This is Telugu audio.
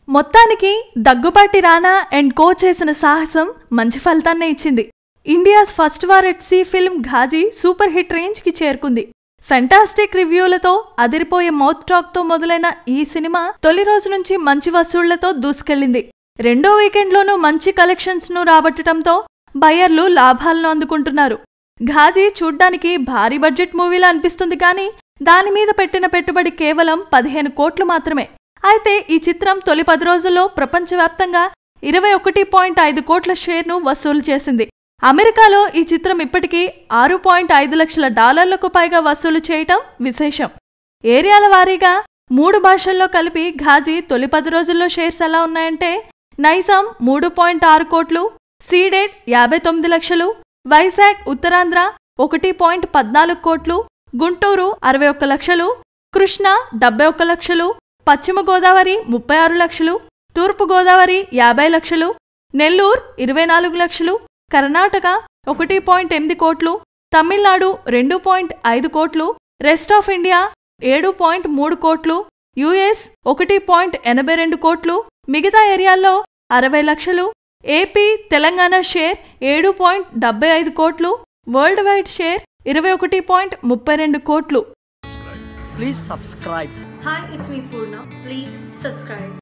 మొత్తానికి దగ్గుబాటి రానా అండ్ కో చేసిన సాహసం మంచి ఫలితాన్నే ఇచ్చింది India's first war at sea film Ghazi super hit రేంజ్కి చేరుకుంది ఫెంటాస్టిక్ రివ్యూలతో అదిరిపోయే మౌత్ టాక్తో మొదలైన ఈ సినిమా తొలి రోజు నుంచి మంచి వసూళ్లతో దూసుకెళ్లింది రెండో వీకెండ్లోనూ మంచి కలెక్షన్స్ను రాబట్టడంతో బయ్యర్లు లాభాలను అందుకుంటున్నారు ఘాజీ చూడ్డానికి భారీ బడ్జెట్ మూవీలా అనిపిస్తుంది కానీ దాని మీద పెట్టిన పెట్టుబడి కేవలం పదిహేను కోట్లు మాత్రమే అయితే ఈ చిత్రం తొలి పది రోజుల్లో ప్రపంచవ్యాప్తంగా ఇరవై ఒకటి పాయింట్ ఐదు కోట్ల షేర్ను వసూలు చేసింది అమెరికాలో ఈ చిత్రం ఇప్పటికీ ఆరు పాయింట్ ఐదు లక్షల డాలర్లకు పైగా వసూలు చేయటం విశేషం ఏరియాల వారీగా మూడు భాషల్లో కలిపి ఘాజీ తొలి పది రోజుల్లో షేర్స్ ఎలా ఉన్నాయంటే నైజాం మూడు పాయింట్ ఆరు కోట్లు సీడెడ్ యాభై తొమ్మిది లక్షలు వైజాగ్ ఉత్తరాంధ్ర ఒకటి పాయింట్ పద్నాలుగు కోట్లు గుంటూరు అరవై ఒక్క లక్షలు కృష్ణా డెబ్బై ఒక్క లక్షలు పశ్చిమ గోదావరి ముప్పై ఆరు లక్షలు తూర్పు గోదావరి యాభై లక్షలు నెల్లూరు ఇరవై నాలుగు లక్షలు కర్ణాటక ఒకటి పాయింట్ ఎనిమిది కోట్లు తమిళనాడు రెండు పాయింట్ ఐదు కోట్లు రెస్ట్ ఆఫ్ ఇండియా ఏడు పాయింట్ మూడు కోట్లు యుఎస్ ఒకటి పాయింట్ ఎనభై రెండు కోట్లు మిగతా ఏరియాల్లో అరవై లక్షలు ఏపీ తెలంగాణ షేర్ ఏడు పాయింట్ డెబ్బై ఐదు కోట్లు వరల్డ్ వైడ్ షేర్ ఇరవై ఒకటి పాయింట్ ముప్పై రెండు కోట్లు Please subscribe. Hi, it's me Purna. Please subscribe.